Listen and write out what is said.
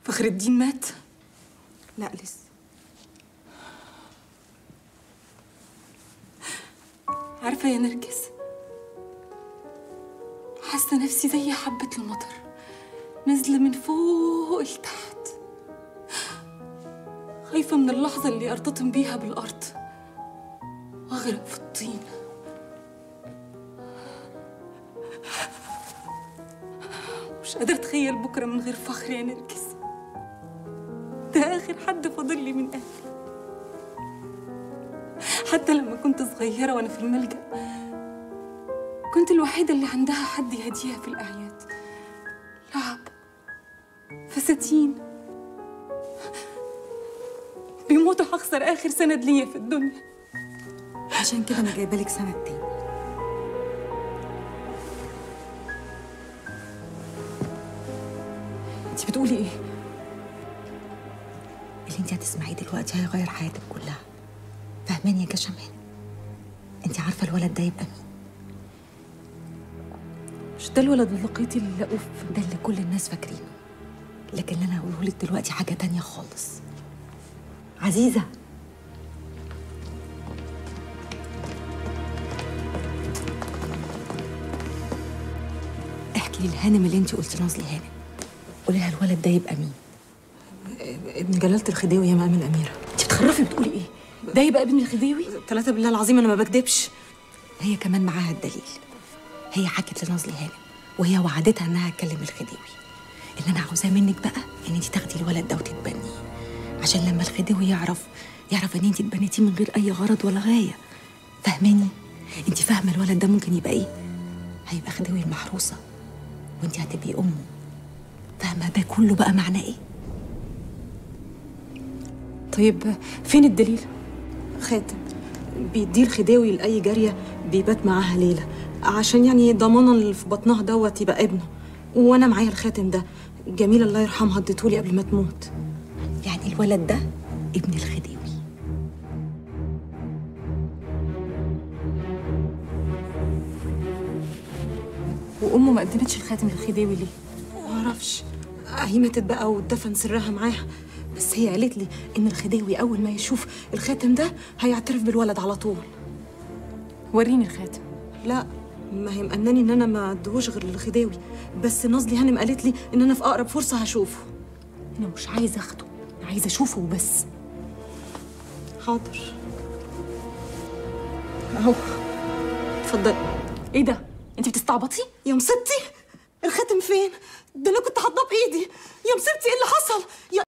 فخر الدين مات لا لسه عارفة يا نرجس حاسة نفسي زي حبة المطر نازلة من فوق لتحت خايفة من اللحظة اللي أرتطم بيها بالأرض وأغرق في الطين مش قادرة أتخيل بكرة من غير فخر يا نرجس ده آخر حد فاضل لي من أهلي حتى لما كنت صغيرة وأنا في الملجأ كنت الوحيدة اللي عندها حد يهديها في الأعياد لعب فساتين بيموت هخسر آخر سند ليا في الدنيا عشان كده انا جايبه لك سند تاني انت بتقولي ايه؟ اللي انت هتسمعيه دلوقتي هيغير حياتك كلها فاهماني يا جشمان انت عارفه الولد ده يبقى مين مش ده الولد اللقيطي اللي لقوه في ده اللي كل الناس فاكرينه لكن اللي انا هقوله لك دلوقتي حاجه تانية خالص عزيزه احكي للهانم اللي انت قلت نازلي هانم قولي لها الولد ده يبقى مين ابن جلالة الخديوي يا مقام الأميرة انت بتخرفي بتقولي ايه؟ ده يبقى ابن الخديوي؟ ثلاثة بالله العظيم أنا ما بكدبش هي كمان معاها الدليل هي حكت لنازلي هانم وهي وعدتها انها تكلم الخديوي اللي انا عاوزاه منك بقى ان انت تاخدي الولد ده وتتبنيه عشان لما الخديوي يعرف يعرف ان انت اتبنيتيه من غير اي غرض ولا غايه فاهماني انت فاهمه الولد ده ممكن يبقى ايه هيبقى خديوي المحروسه وانت هتبقي امه فاهمه ده كله بقى معناه ايه طيب فين الدليل؟ خاتم بيديه الخديوي لأي جارية بيبات معاها ليلة عشان يعني ضمانا اللي في بطنها دوت يبقى ابنه وأنا معايا الخاتم ده جميلة الله يرحمها اديتهولي قبل ما تموت يعني الولد ده ابن الخديوي وأمه ما قدمتش الخاتم للخديوي ليه؟ معرفش هي ماتت بقى واتدفن سرها معاها بس هي قالت لي إن الخديوي أول ما يشوف الخاتم ده هيعترف بالولد على طول وريني الخاتم لا ما هي مأناني ان انا ما ادهوش غير للخديوي بس نازلي هانم قالت لي ان انا في اقرب فرصه هشوفه أنا مش عايزة أخده أنا عايزة أشوفه وبس حاضر اهو اتفضلي إيه ده؟ أنت بتستعبطي؟ يا مصيبتي الخاتم فين ده انا كنت حاطاه بايدي يا مصيبتي ايه اللي حصل يا